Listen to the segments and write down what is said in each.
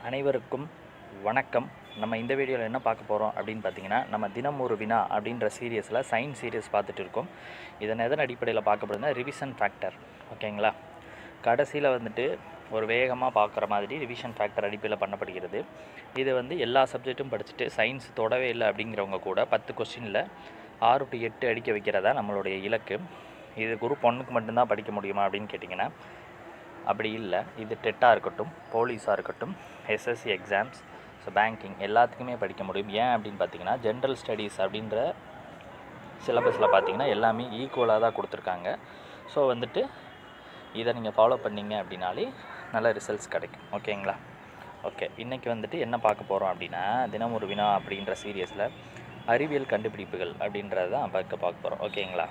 அனைவருக்கும் வணக்கம் நம்ம இந்த வீடியோவில் என்ன பார்க்க போகிறோம் அப்படின்னு பார்த்தீங்கன்னா நம்ம தினம் ஒரு வினா அப்படின்ற சீரியஸில் சயின்ஸ் சீரியஸ் பார்த்துட்டு இருக்கோம் இதன் எதன் அடிப்படையில் பார்க்கப்படுதுன்னா ரிவிஷன் ஃபேக்டர் ஓகேங்களா கடைசியில் வந்துட்டு ஒரு வேகமாக பார்க்குற மாதிரி ரிவிஷன் ஃபேக்டர் அடிப்படையில் பண்ணப்படுகிறது இது வந்து எல்லா சப்ஜெக்ட்டும் படிச்சுட்டு சயின்ஸ் தொடவே இல்லை அப்படிங்கிறவங்க கூட பத்து கொஸ்டினில் ஆறு டு எட்டு அடிக்க வைக்கிறதா நம்மளுடைய இலக்கு இது குரூப் ஒன்றுக்கு மட்டும்தான் படிக்க முடியுமா அப்படின்னு கேட்டிங்கன்னா அப்படி இல்லை இது டெட்டாக இருக்கட்டும் போலீஸாக இருக்கட்டும் எஸ்எஸ்சி எக்ஸாம்ஸ் ஸோ பேங்கிங் எல்லாத்துக்குமே படிக்க முடியும் ஏன் அப்படின்னு பார்த்தீங்கன்னா ஜென்ரல் ஸ்டடீஸ் அப்படின்ற சிலபஸில் பார்த்தீங்கன்னா எல்லாமே ஈக்குவலாக தான் கொடுத்துருக்காங்க ஸோ வந்துட்டு இதை நீங்கள் ஃபாலோ பண்ணீங்க அப்படின்னாலே நல்ல ரிசல்ட்ஸ் கிடைக்கும் ஓகேங்களா ஓகே இன்றைக்கி வந்துட்டு என்ன பார்க்க போகிறோம் அப்படின்னா தினம் ஒரு வினா அப்படின்ற சீரியஸில் அறிவியல் கண்டுபிடிப்புகள் அப்படின்றத தான் பார்க்க பார்க்க போகிறோம் ஓகேங்களா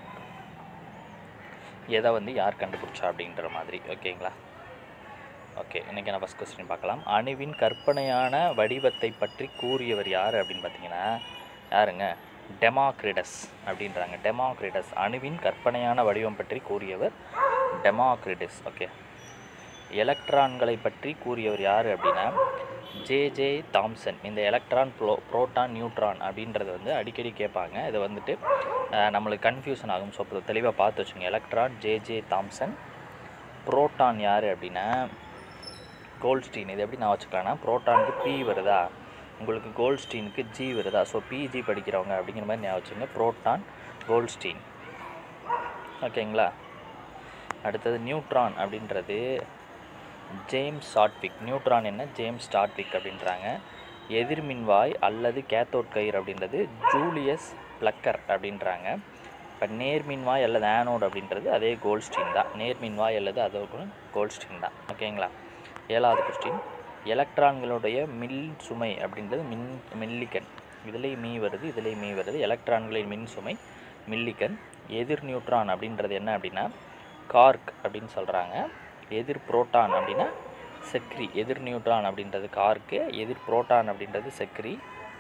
எதை வந்து யார் கண்டுபிடிச்சா அப்படின்ற மாதிரி ஓகேங்களா ஓகே இன்றைக்கி நான் ஃபஸ்ட் கொஸ்டின் பார்க்கலாம் அணுவின் கற்பனையான வடிவத்தை பற்றி கூறியவர் யார் அப்படின்னு பார்த்தீங்கன்னா யாருங்க டெமாக்ரிடஸ் அப்படின்றாங்க டெமாக்ரிடஸ் அணுவின் கற்பனையான வடிவம் பற்றி கூறியவர் டெமாக்ரிடஸ் ஓகே எலக்ட்ரான்களை பற்றி கூறியவர் யார் அப்படின்னா ஜே ஜே தாம்சன் இந்த எலக்ட்ரான் ப்ளோ புரோட்டான் நியூட்ரான் அப்படின்றது வந்து அடிக்கடி கேட்பாங்க இது வந்துட்டு அஹ், நம்மளுக்கு கன்ஃபியூஷன் ஆகும் ஸோ தெளிவாக பார்த்து வச்சுங்க electron J J Thomson proton யார் அப்படின்னா கோல்ட்ஸ்டீன் இது எப்படி நான் வச்சுக்கலாம்னா புரோட்டானுக்கு பி வருதா உங்களுக்கு கோல்ட்ஸ்டீனுக்கு ஜி வருதா ஸோ பிஜி படிக்கிறவங்க அப்படிங்கிற மாதிரி ஞாபகம் வச்சுங்க புரோட்டான் கோல்ட்ஸ்டீன் ஓகேங்களா அடுத்தது நியூட்ரான் அப்படின்றது ஜேம்ஸ் சாட்விக் நியூட்ரான் என்ன ஜேம்ஸ் சாட்விக் அப்படின்றாங்க எதிர்மின்வாய் அல்லது கேத்தோட் கயிறு அப்படின்றது ஜூலியஸ் பிளக்கர் அப்படின்றாங்க இப்போ நேர்மின்வாய் அல்லது ஆனோட் அப்படின்றது அதே கோல்ட்ஸ்டீன் தான் நேர்மின்வாய் அல்லது அதோட கோல்ட்ஸ்டீன் தான் ஓகேங்களா ஏழாவது கொஸ்டின் எலக்ட்ரான்களுடைய மின் சுமை அப்படின்றது மின் மில்லிகன் இதுலேயும் மீ வருது இதுலேயும் மீ வருது எலக்ட்ரான்களின் மின் சுமை மில்லிகன் எதிர் நியூட்ரான் அப்படின்றது என்ன அப்படின்னா கார்க் அப்படின்னு சொல்கிறாங்க எதிர் புரோட்டான் அப்படின்னா செக்ரி எதிர் நியூட்ரான் அப்படின்றது கார்க்கு எதிர் புரோட்டான் அப்படின்றது செக்ரி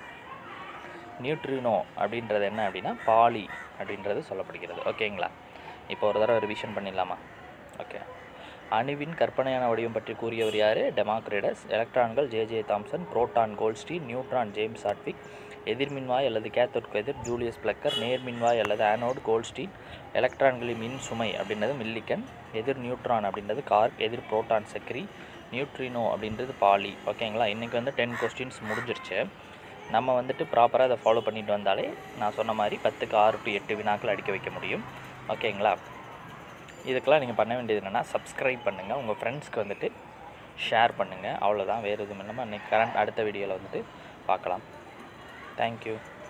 நியூட்ரினோ அப்படின்றது என்ன அப்படின்னா பாலி அப்படின்றது சொல்லப்படுகிறது ஓகேங்களா இப்போ ஒரு தடவை ரிவிஷன் பண்ணிடலாமா ஓகே அணுவின் கற்பனையான வடிவம் பற்றி கூறியவர் யார் டெமாக்ரிடஸ் எலக்ட்ரான்கள் J J Thomson proton Goldstein neutron James Chadwick எதிர்மின்வாய் அல்லது கேத்தோட்கு எதிர் ஜூலியஸ் பிளக்கர் நேர்மின்வாய் அல்லது ஆனோட் கோல்ஸ்டீன் எலக்ட்ரான்களின் மின் சுமை அப்படின்றது மில்லிகன் எதிர் நியூட்ரான் அப்படின்றது கார்க் எதிர் புரோட்டான் செக்ரி நியூட்ரினோ அப்படின்றது பாலி ஓகேங்களா இன்றைக்கி வந்து டென் கொஸ்டின்ஸ் முடிஞ்சிருச்சு நம்ம வந்துட்டு ப்ராப்பராக அதை ஃபாலோ பண்ணிட்டு வந்தாலே நான் சொன்ன மாதிரி பத்துக்கு ஆறு டு எட்டு வினாக்கள் அடிக்க வைக்க முடியும் ஓகேங்களா இதுக்கெல்லாம் நீங்கள் பண்ண வேண்டியது என்னென்னா சப்ஸ்கிரைப் பண்ணுங்கள் உங்கள் ஃப்ரெண்ட்ஸ்க்கு வந்துட்டு ஷேர் பண்ணுங்கள் அவ்வளோதான் வேறு எதுவும் இல்லாமல் இன்றைக்கி கரண்ட் அடுத்த வீடியோவில் வந்துட்டு பார்க்கலாம் தேங்க்யூ